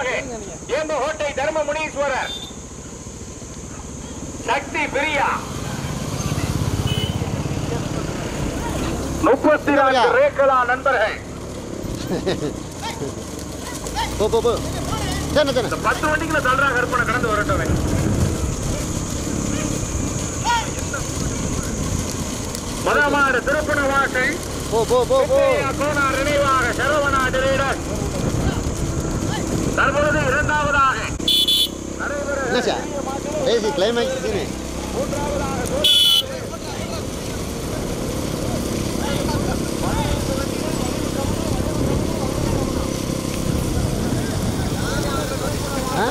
ஏம்பகோட்டை தர்ம முனீஸ்வரர் சக்தி பிரியா முப்பத்தி நான்கு ரேக்கலா நண்பர்கள் போ போ போ தானே தானே இந்த பத்து வண்டிக்குள்ள தல்றா கற்பனை கடந்து வரட்டும் முதமாடு திருப்பண வாசல் போ போ போ போ கோனார் நினைவாக சரவணா டிரைவர் தற்பொழுது இரண்டாவதாக என்ன சார் பேசி கிளைமேக்ஸ் சீனு ஆ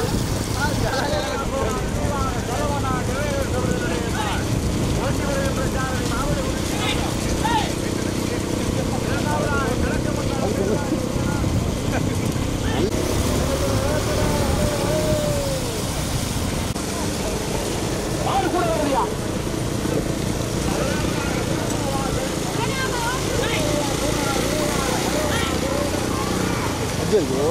ஐயோ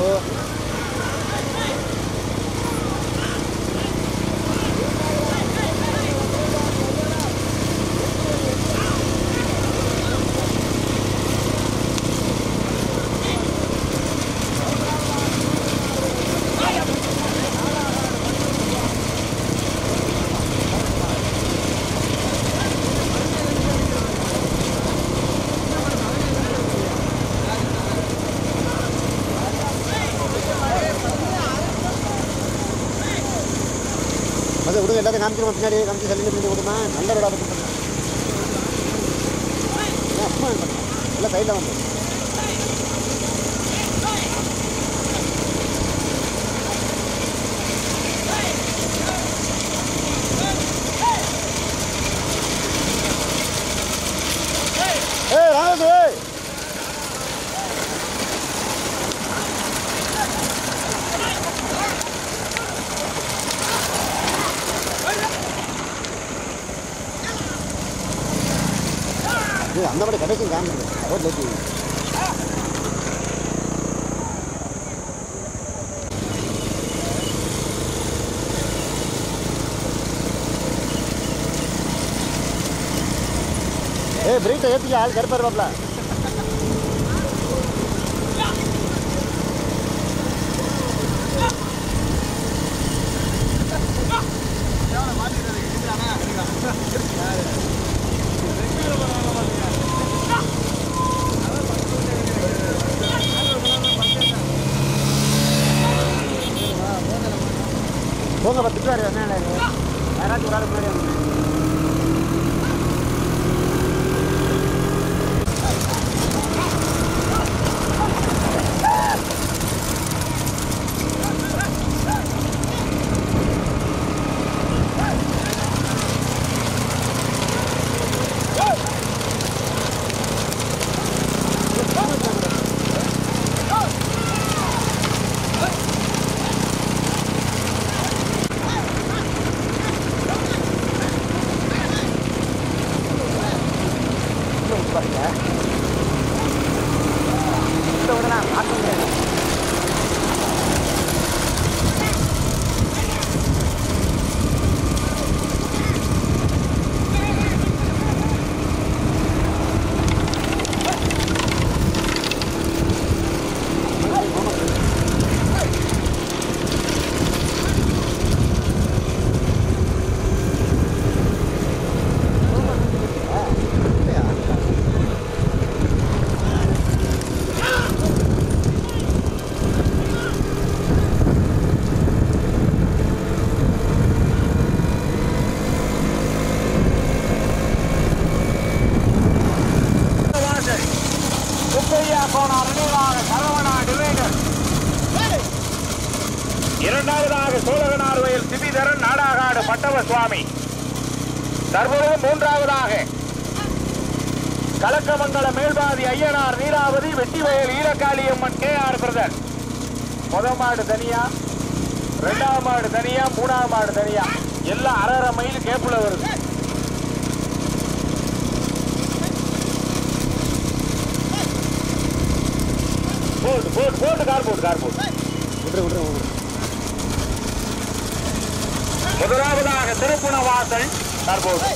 அதை விடுங்க எல்லாத்தையும் காமிச்சிருமா பின்னாடி காமிச்சு சல்லிங்க பின்னாடி விடுமா நல்ல ரோடா பார்த்து அம்மா எல்லாம் சைடில் வந்து ஏய் ராமது ஏய் இது அந்த மாதிரி கடைசி காமிக்குது ரோட்ல வச்சு ஏய் பிரேக்கை ஏற்றிக்க ஆள் கருப்பாரு பாப்ல போங்க பத்து பேர் என்ன யாராச்சும் ஒரு ஆள் முன்னாடி வாங்க. பாருங்க இந்த விட நான் மாற்ற முடியாது இல்லையா வாசல் முப்பையா கோனார் நினைவாக சரவணா டிரைவர் இரண்டாவதாக சோழகனார் வயல் சிபிதரன் நாடாகாடு பட்டவ சுவாமி தற்பொழுது மூன்றாவதாக கலக்கமங்கல மேல்பாதி ஐயனார் நீராவதி Vettivayal Erakaliamman K R brother முதல் மாடு தனியா ரெண்டாவது மாடு தனியா மூணாவது மாடு தனியா எல்லாம் அரை அரை மைல் கேப்புல வருது போட்டு போட்டு போட்டு கார் போட்டு கார் போட்டு விட்டுரு விட்டுரு விட்டுரு முதலாவதாக திருப்புண வாசல் தற்போது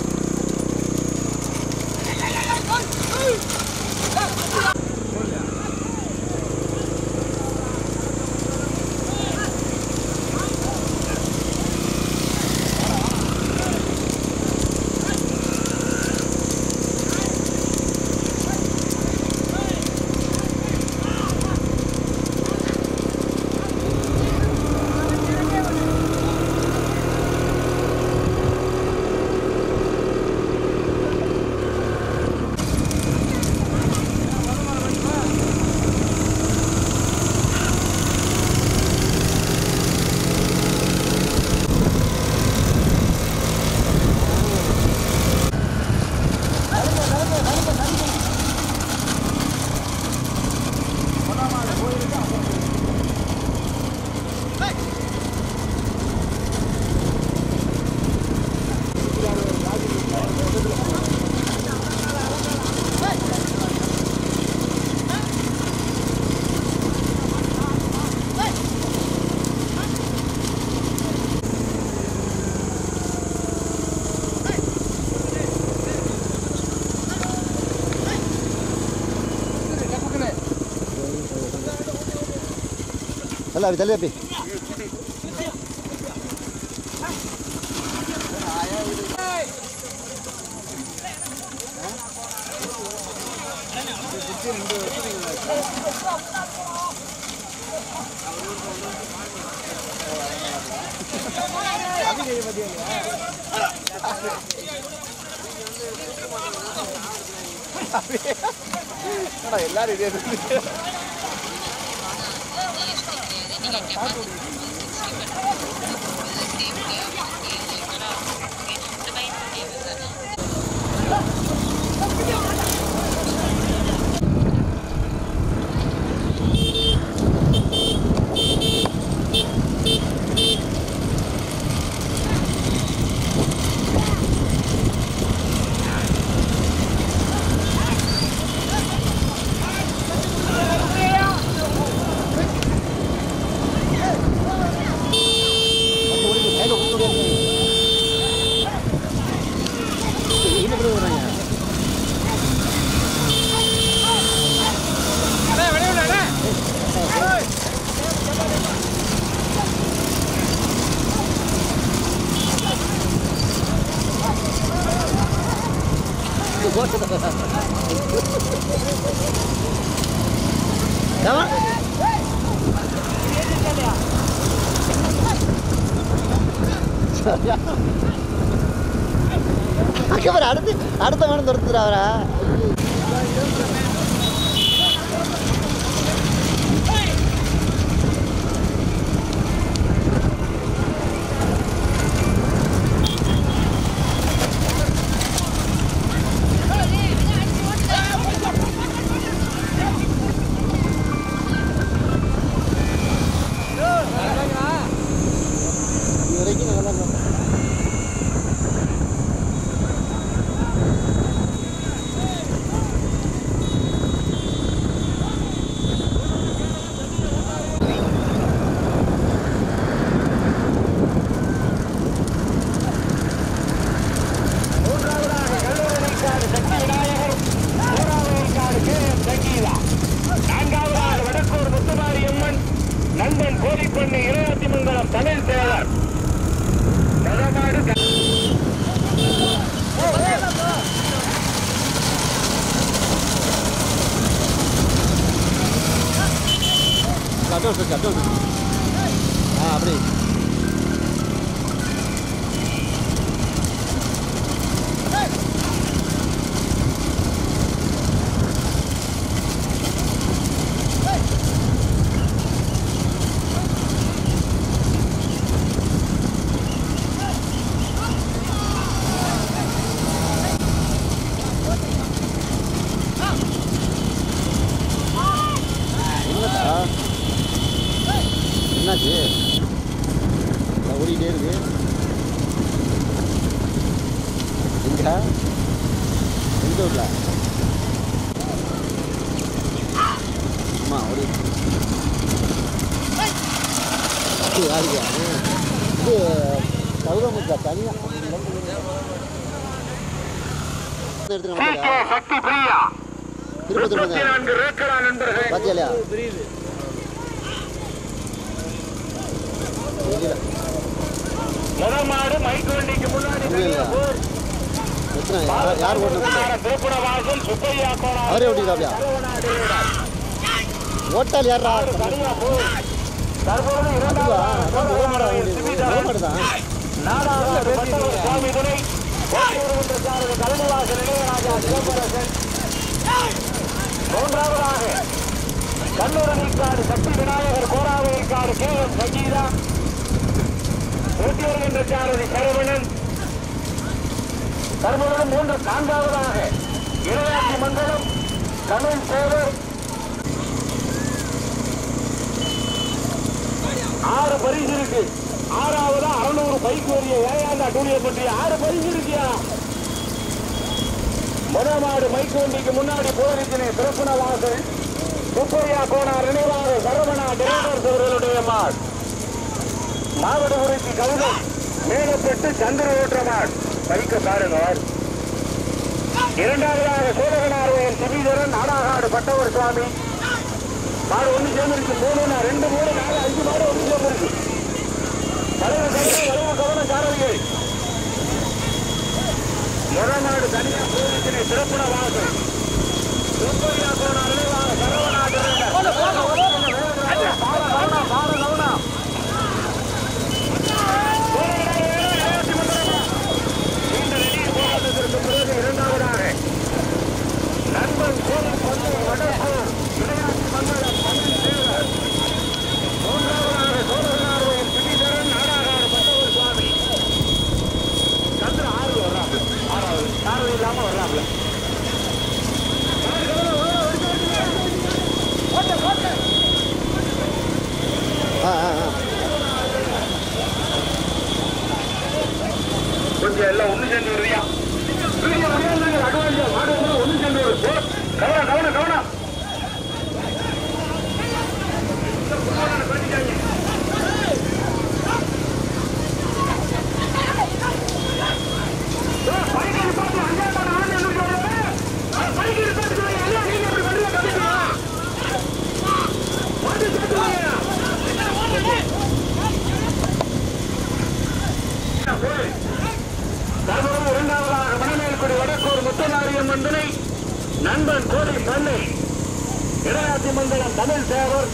தள்ளு அப்படி தள்ளு அப்படி எல்லாரும் இதே கையில் கொடுத்து என்ன பண்ணி வர்றாங்க ஏமா அக்கப்புறம் அடுத்து அடுத்த மனம் துரத்துறா அவரா இது வரைக்கும் நல்லா தான் மூன்றாவதாக கல்லூரிக்காடு சக்தி விநாயகர் மூன்றாவது கே எம் சங்கீதா நான்காவதாக வடக்கூர் முத்துமாரி அம்மன் நண்பன் கோழிப்பண்ணி இளையாத்திமங்கலம் தமிழ் தேவர் முதமாடு க- அட்வான்ஸ் இருக்கு அட்வான்ஸ் ஆ அப்படி என்னடா என்னாச்சு நான் ஓடிக்கிட்டே இருக்கு எங்க எந்த ஊர்ல அம்மா ஓடி யாருக்கு இது கௌதமுக்கா தனியாக எடுத்துக்க டி கே சக்தி பிரியா திருப்பத்தூர் முப்பத்தி நான்கு ரேக்கடா நண்பர்கள் பாத்தியாலையா தெரியல முதமாடு மைக்கு வண்டிக்கு முன்னாடி இல்ல. போர். எத்தனை யார் யார் ஓட்டணும் திருப்புறவாசல் சுப்பையா கோணம் அவரே ஓட்டிக்கிறாப்லையா ஓட்டால் யாரா தனியா போர். தற்பொழுது அதுவா இரண்டாவது அதான் விவமாடா சிபிதாரன். விவமாடு தான் நாடாளுமன்ற பட்டவர் சுவாமி துணை ஓட்டியிருக்கின்ற சாரதி கலைநிவாசல் இளையராஜா சிவபரசன் மூன்றாவதாக கல்லூரணிக்காடு சக்தி விநாயகர் கோராவைக்காடு கே எம் சங்கீதா ஓட்டி வருகின்ற சாரதி சரவணன் தற்பொழுது மூன்று நான்காவதாக இளையாட்சி மண்டலம் தமிழ் சேவர் ஆறு பரிசு இருக்கு ஆறாவது அறுநூறு பைக் வரிய ஏழாண்டா டூலியர் பற்றி ஆறு பரிசு இருக்கியா முதல் மாடு மைக்கு வண்டிக்கு முன்னாடி போயிருக்கிறேன் சிறப்புன வாசல் சுப்பையா கோனார் நினைவாக சரவணா டிரைவர்ஸ் அவர்களுடைய மாடு மாவட்ட குறிச்சி கவுதம் மேலப்பட்டு சந்திர ஓட்டுற மாடு பைக்க பாருங்க இரண்டாவதாக சோழகனார்வயன் சிபீதரன் நாடாகாடு பட்டவர் சுவாமி மாடு ஒன்று சேர்ந்துருக்கு மூணு நான் ரெண்டு மூணு நாலு அஞ்சு மாடு ஒன்று சேர்ந்துருக்கு தலைவர் தலைவர் வரைவு கவனம் சாரதிகள் முதல் மாடு தனியா போலீசினை சிறப்புன வாசல் சுப்பையா கோண நினைவாக சரவணா கவனம் பார கவனம் நீண்ட நெடிய போராட்டத்திற்கு பிறகு இரண்டாவதாக நண்பன் கோவில் பந்து வடக்கூர் விளையாட்டு மண்டலம் தமிழ் தேவர் மூன்றாவதாக சோழனார்வன் பிடிதரன் நாடாகாடு பட்டவர் சுவாமி சந்திர ஆறு வர்றாங்க ஆறாவது ஆறு இல்லாம வர்றாங்க ஆ ஆ ஆ கொஞ்சம் எல்லாம் ஒண்ணு சேர்ந்து வருவியா வீடியோ முடியாது அட்வான்ஸ் மாடு வந்து ஒண்ணு சேர்ந்து வரும் போ. கவனம் கவனம் கவனம் தற்போது இரண்டாவதாக மணமேல்குடி வடக்கூர் முத்தநாரியம்மன் துணை நண்பன் கோடி பண்ணை இடையாத்தி மங்கலம் தமிழ் சேவர்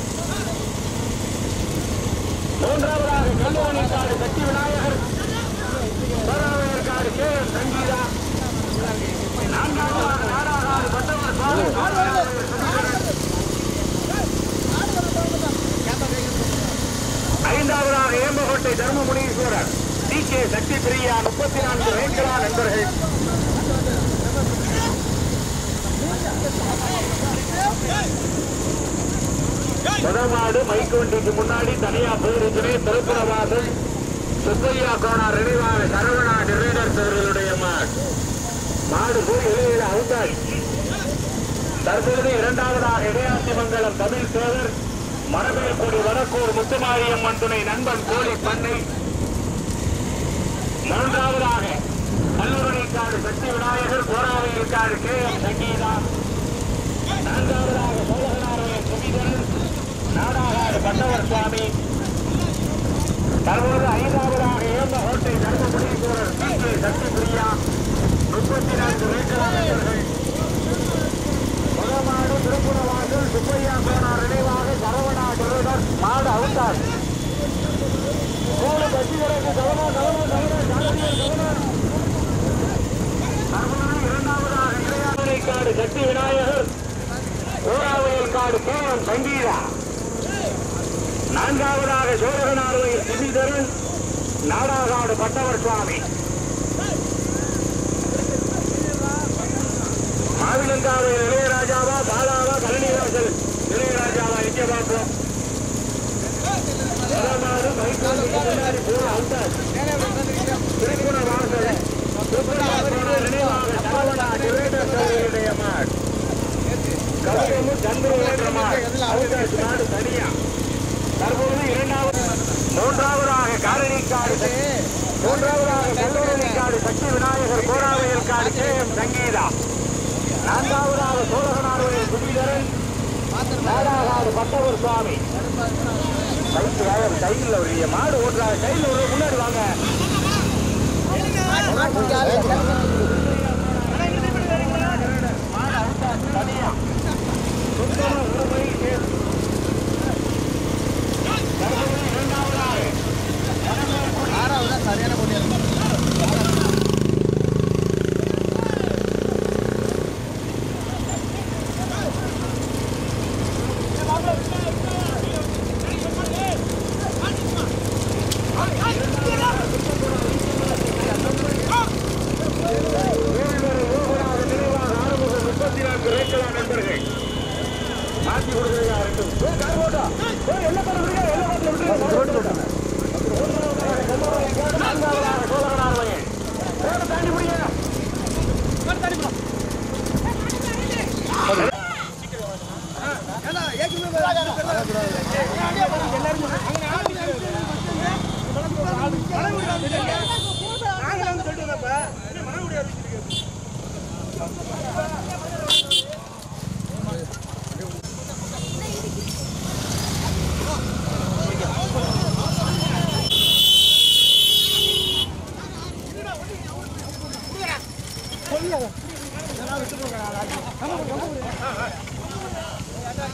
மூன்றாவதாக கல்லூரிக்காடு சக்தி விநாயகர் பேராவையர்காடு கே எஸ் சங்கீதா நான்காவதாக நாடாகாடு பட்டவர் சுவாமி ஐந்தாவதாக ஏம்பகோட்டை தர்மமுனீஸ்வரர் டி கே சக்தி பிரியா முப்பத்தி நான்கு ரேக்கரா நண்பர்கள் முதமாடு மைக்கு வண்டிக்கு முன்னாடி தனியா போயிருக்கிறே திருப்புறவாசல் சுப்பையா கோனார் நினைவாக சரவணா டிரைடர்ஸ் அவர்களுடைய மாடு மாடு போய் இலையில அவுத்தாள் தற்பொழுது இரண்டாவதாக இடையாசி மங்கலம் தமிழ் சேவர் மணமேல்குடி வடக்கூர் முத்துமாரியம்மன் துணை நண்பன் கோழி பண்ணை மூன்றாவதாக கல்லூரிக்காடு சக்தி விநாயகர் கோராவையிற்காடு கே எம் சங்கீதா நான்காவதாக சோழகனாரையன் சுமிதரன் நாடாகாடு பட்டவர் சுவாமி தற்போது ஐந்தாவதாக Embakottai Dharmapureeswarar T K Sakthi Priya முப்பத்தி நான்கு வேட்பாளர்கள் முதமாடு திருப்புறவாசல் சுப்பையா கோனார் நினைவாக சரவணா டிரைவர் மாடு அவுத்தார் மூணு கட்சிகளுக்கு கவனம் கவனம் கவனம் சாரதிகள் கவனம் தற்போது இரண்டாவதாக இளையாறுகாடு சக்தி விநாயகர் ஊராவையில் காடு கே எம் சங்கீதா நான்காவதாக சோழகனார்வையில் சிபிதரன் நாடாகாடு பட்டவர் சுவாமி மாவிலங்காவை இளையராஜாவா பாலாவா கலனிவாசல் இளையராஜாவா எங்க பார்ப்போம் முதலாவது மைக்கோலுக்கு முன்னாடி போய் அவுட்டார் திருக்குண வாசல் திருக்குண நினைவாக சரவணா டிவைடர் அவர்களுடைய மாடு கவிதமும் சந்திர மாடு அவுட்டார் மாடு தனியா தற்போது இரண்டாவது காடு மூன்றாவதாக கல்லூரி காடு சக்தி விநாயகர் கோராவையல் காடு கே எம் சங்கீதா நான்காவதாக சோழகனார்வயல் சுபீதரன் நாடாகாடு பட்டவர் சுவாமி சைக்கிள் அவர் சைக்கிள் ஒரு மாடு ஓட்டுறாங்க சைக்கிள் ஒரு முன்னாடி வாங்க மாடு அவுட்டா தனியா சுத்தமா உரிமை கேஸ் இரண்டாவதாக சரியான போட்டியா ஏழுவரை யோகனாக நினைவாக ஆறுமுகம் முப்பத்தி நான்கு ரேக்கலாம் நண்பர்கள் மாற்றி கொடுக்குறீங்க ரெண்டும் ஏய், கார் போட்டா ஏய், எல்லாம் பண்ண விடுங்க எல்லாம் பண்ண விடுங்க ரோடு போட்டா நான்காவதாக சோழகனார் வகையில் ரோடு தாண்டி முடியுங்க ஏன்னா ஏற்கனவே